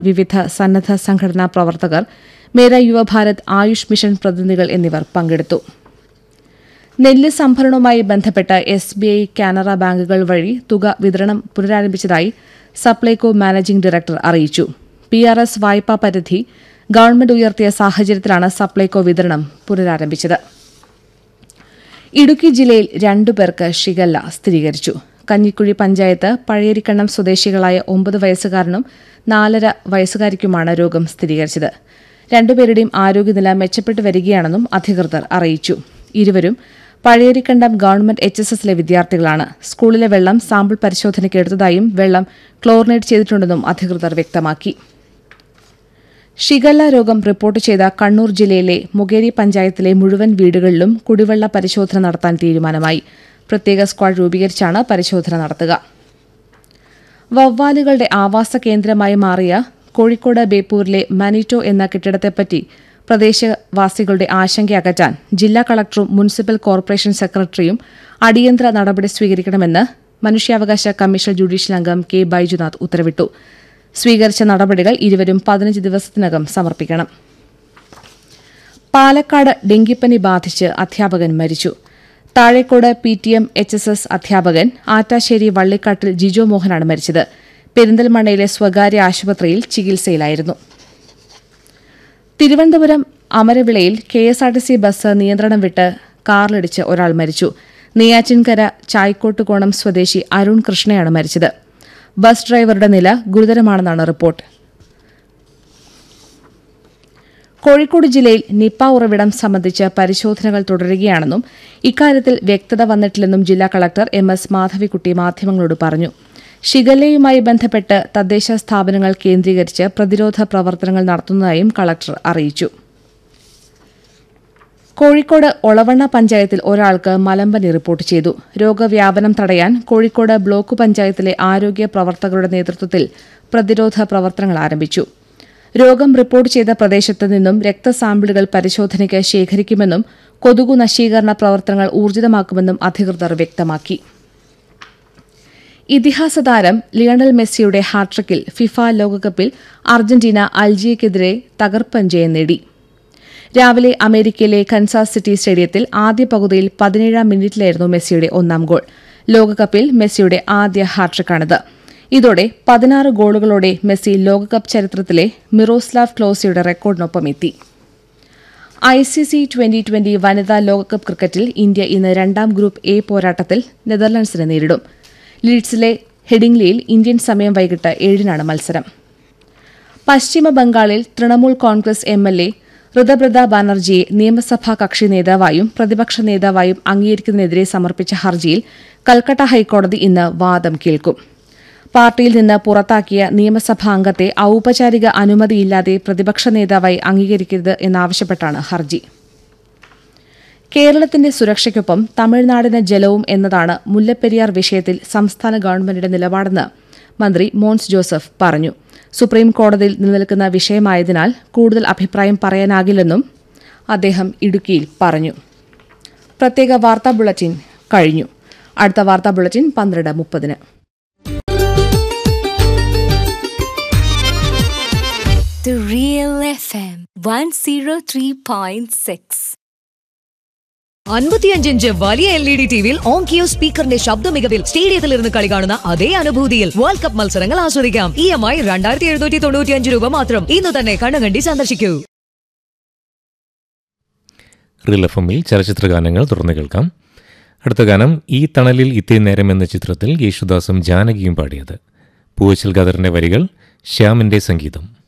വിവിധ സന്നദ്ധ സംഘടനാ പ്രവർത്തകർ മേര യുവഭാരത് ആയുഷ് മിഷൻ പ്രതിനിധികൾ എന്നിവർ പങ്കെടുത്തു നെല്ല് സംഭരണവുമായി ബന്ധപ്പെട്ട് എസ് ബി ഐ കാനറ ബാങ്കുകൾ വഴി തുക വിതരണം പുനരാരംഭിച്ചതായി സപ്ലൈകോ മാനേജിംഗ് ഡയറക്ടർ അറിയിച്ചു പി ആർ എസ് വായ്പാ പരിധി ഗവൺമെന്റ് ഉയർത്തിയ സാഹചര്യത്തിലാണ് സപ്ലൈകോ വിതരണം പുനരാരംഭിച്ചത് ഇടുക്കി ജില്ലയിൽ രണ്ടുപേർക്ക് ഷിഗല്ല സ്ഥിരീകരിച്ചു കഞ്ഞിക്കുഴി പഞ്ചായത്ത് പഴയരിക്കണ്ണം സ്വദേശികളായ ഒമ്പത് വയസ്സുകാരനും നാലര വയസ്സുകാരിക്കുമാണ് രോഗം സ്ഥിരീകരിച്ചത് രണ്ടുപേരുടെയും ആരോഗ്യനില മെച്ചപ്പെട്ടു വരികയാണെന്നും അധികൃതർ അറിയിച്ചു ഇരുവരും പഴയരിക്കണ്ടം ഗവൺമെന്റ് എച്ച് എസ് എസിലെ വിദ്യാർത്ഥികളാണ് സ്കൂളിലെ വെള്ളം സാമ്പിൾ പരിശോധനയ്ക്ക് എടുത്തതായും വെള്ളം ക്ലോറിനേറ്റ് ചെയ്തിട്ടുണ്ടെന്നും അധികൃതർ വ്യക്തമാക്കി ഷിഗല്ല രോഗം റിപ്പോർട്ട് ചെയ്ത കണ്ണൂർ ജില്ലയിലെ മുകേരി പഞ്ചായത്തിലെ മുഴുവൻ വീടുകളിലും കുടിവെള്ള പരിശോധന നടത്താൻ തീരുമാനമായി പ്രത്യേക സ്ക്വാഡ് രൂപീകരിച്ചാണ് പരിശോധന നടത്തുക വവ്വാലുകളുടെ ആവാസ കേന്ദ്രമായി മാറിയ കോഴിക്കോട് ബേപ്പൂരിലെ മാനിറ്റോ എന്ന കെട്ടിടത്തെപ്പറ്റി പ്രദേശവാസികളുടെ ആശങ്ക അകറ്റാൻ ജില്ലാ കളക്ടറും മുനിസിപ്പൽ കോർപ്പറേഷൻ സെക്രട്ടറിയും അടിയന്തര നടപടി സ്വീകരിക്കണമെന്ന് മനുഷ്യാവകാശ കമ്മീഷൻ ജുഡീഷ്യൽ അംഗം കെ ബൈജുനാഥ് ഉത്തരവിട്ടു സ്വീകരിച്ച നടപടികൾ ഇരുവരും പതിനഞ്ച് ദിവസത്തിനകം സമർപ്പിക്കണം പാലക്കാട് ഡെങ്കിപ്പനി ബാധിച്ച് അധ്യാപകൻ മരിച്ചു Thazhekode P T M H S S അധ്യാപകൻ ആറ്റാശ്ശേരി വള്ളിക്കാട്ടിൽ ജിജോ മോഹനാണ് മരിച്ചത് പെരിന്തൽമണ്ണയിലെ സ്വകാര്യ ആശുപത്രിയിൽ ചികിത്സയിലായിരുന്നു തിരുവനന്തപുരം അമരവിളയിൽ K S R T C bus നിയന്ത്രണം വിട്ട് കാറിലിടിച്ച് ഒരാൾ മരിച്ചു നെയ്യാറ്റിൻകര ചായ്ക്കോട്ടുകോണം സ്വദേശി അരുൺ കൃഷ്ണയാണ് മരിച്ചത് ബസ് ഡ്രൈവറുടെ നില ഗുരുതരമാണെന്നാണ് റിപ്പോർട്ട് കോഴിക്കോട് ജില്ലയിൽ നിപ്പ ഉറവിടം സംബന്ധിച്ച് പരിശോധനകൾ തുടരുകയാണെന്നും ഇക്കാര്യത്തിൽ വ്യക്തത വന്നിട്ടില്ലെന്നും ജില്ലാ കളക്ടർ എം എസ് മാധവിക്കുട്ടി മാധ്യമങ്ങളോട് പറഞ്ഞു ഷിഗല്ലയുമായി ബന്ധപ്പെട്ട് തദ്ദേശ സ്ഥാപനങ്ങൾ കേന്ദ്രീകരിച്ച് പ്രതിരോധ പ്രവർത്തനങ്ങൾ നടത്തുന്നതായും കളക്ടർ അറിയിച്ചു കോഴിക്കോട് ഒളവണ്ണ പഞ്ചായത്തിൽ ഒരാൾക്ക് മലമ്പനി റിപ്പോർട്ട് ചെയ്തു രോഗവ്യാപനം തടയാൻ കോഴിക്കോട് ബ്ലോക്ക് പഞ്ചായത്തിലെ ആരോഗ്യ പ്രവർത്തകരുടെ നേതൃത്വത്തിൽ പ്രതിരോധ പ്രവർത്തനങ്ങൾ ആരംഭിച്ചു രോഗം റിപ്പോർട്ട് ചെയ്ത പ്രദേശത്ത് നിന്നും രക്തസാമ്പിളുകൾ പരിശോധനയ്ക്ക് ശേഖരിക്കുമെന്നും കൊതുകു നശീകരണ പ്രവർത്തനങ്ങൾ ഊർജിതമാക്കുമെന്നും അധികൃതർ വ്യക്തമാക്കി ഇതിഹാസ താരം ലിയണൽ മെസ്സിയുടെ ഹാട്രിക്കിൽ ഫിഫ ലോകകപ്പിൽ അർജന്റീന അൽജിയയ്ക്കെതിരെ തകർപ്പൻ ജയം നേടി രാവിലെ അമേരിക്കയിലെ കൻസാസ് സിറ്റി സ്റ്റേഡിയത്തിൽ ആദ്യ പകുതിയിൽ പതിനേഴാം മിനിറ്റിലായിരുന്നു മെസ്സിയുടെ ഒന്നാം ഗോൾ ലോകകപ്പിൽ മെസ്സിയുടെ ആദ്യ ഹാട്രിക്കാണിത് ഇതോടെ പതിനാറ് ഗോളുകളോടെ മെസ്സി ലോകകപ്പ് ചരിത്രത്തിലെ മിറോസ്ലാവ് ക്ലോസിയുടെ റെക്കോർഡിനൊപ്പം എത്തി I C C twenty twenty വനിതാ ലോകകപ്പ് ക്രിക്കറ്റിൽ ഇന്ത്യ ഇന്ന് രണ്ടാം ഗ്രൂപ്പ് എ പോരാട്ടത്തിൽ നെതർലൻഡ്സിനെ നേരിടും ലീഡ്സിലെ ഹെഡിംഗ്ലിയിൽ ഇന്ത്യൻ സമയം വൈകിട്ട് ഏഴിനാണ് മത്സരം പശ്ചിമ ബംഗാളിൽ Trinamool congress M L A Ritabrata ബാനർജിയെ നിയമസഭാ കക്ഷി നേതാവായും പ്രതിപക്ഷ നേതാവായും അംഗീകരിക്കുന്നതിനെതിരെ സമർപ്പിച്ച ഹർജിയിൽ കൽക്കട്ട ഹൈക്കോടതി ഇന്ന് വാദം കേൾക്കും പാർട്ടിയിൽ നിന്ന് പുറത്താക്കിയ നിയമസഭാ അംഗത്തെ ഔപചാരിക അനുമതിയില്ലാതെ പ്രതിപക്ഷ നേതാവായി അംഗീകരിക്കരുത് എന്നാവശ്യപ്പെട്ടാണ് ഹർജി കേരളത്തിന്റെ സുരക്ഷയ്ക്കൊപ്പം തമിഴ്നാടിന് ജലവും എന്നതാണ് മുല്ലപ്പെരിയാർ വിഷയത്തിൽ സംസ്ഥാന ഗവൺമെന്റിന്റെ നിലപാടെന്ന് മന്ത്രി മോൻസ് ജോസഫ് പറഞ്ഞു സുപ്രീം കോടതിയിൽ നിലനിൽക്കുന്ന വിഷയമായതിനാൽ കൂടുതൽ അഭിപ്രായം പറയാനാകില്ലെന്നും അദ്ദേഹം ഇടുക്കിയിൽ പറഞ്ഞു പ്രത്യേക വാർത്താ ബുള്ളറ്റിൻ കഴിഞ്ഞു അടുത്ത വാർത്താ ബുള്ളറ്റിൻ പന്ത്രണ്ട് മുപ്പതിന് The Real FM 103.6. അൻപത്തിയഞ്ചിഞ്ച് വലിയ എൽ ഇ ഡി ടിവിയിൽ ഓൺ കിയോ സ്പീക്കറിന്റെ ശബ്ദ മികവിൽ സ്റ്റേഡിയത്തിൽ ഇരുന്ന് കളി കാണുന്ന അതേ അനുഭൂതിയിൽ വേൾഡ് കപ്പ് മത്സരങ്ങൾ ആസ്വദിക്കാം ഇ എം ഐ രണ്ടായിരത്തി എഴുന്നൂറ്റി തൊണ്ണൂറ്റിയഞ്ച് രൂപ മാത്രം ഇന്ന് തന്നെ കണ്ണുകണ്ടി സന്ദർശിക്കൂ റിൽ എഫ് എമ്മിൽ ചലച്ചിത്ര ഗാനങ്ങൾ തുറന്നു കേൾക്കാം അടുത്ത ഗാനം ഈ തണലിൽ ഇത്തിരി നേരം എന്ന ചിത്രത്തിൽ യേശുദാസും ജാനകിയും പാടിയത് പൂവച്ചൽ ഖദറിന്റെ വരികൾ ശ്യാമിന്റെ സംഗീതം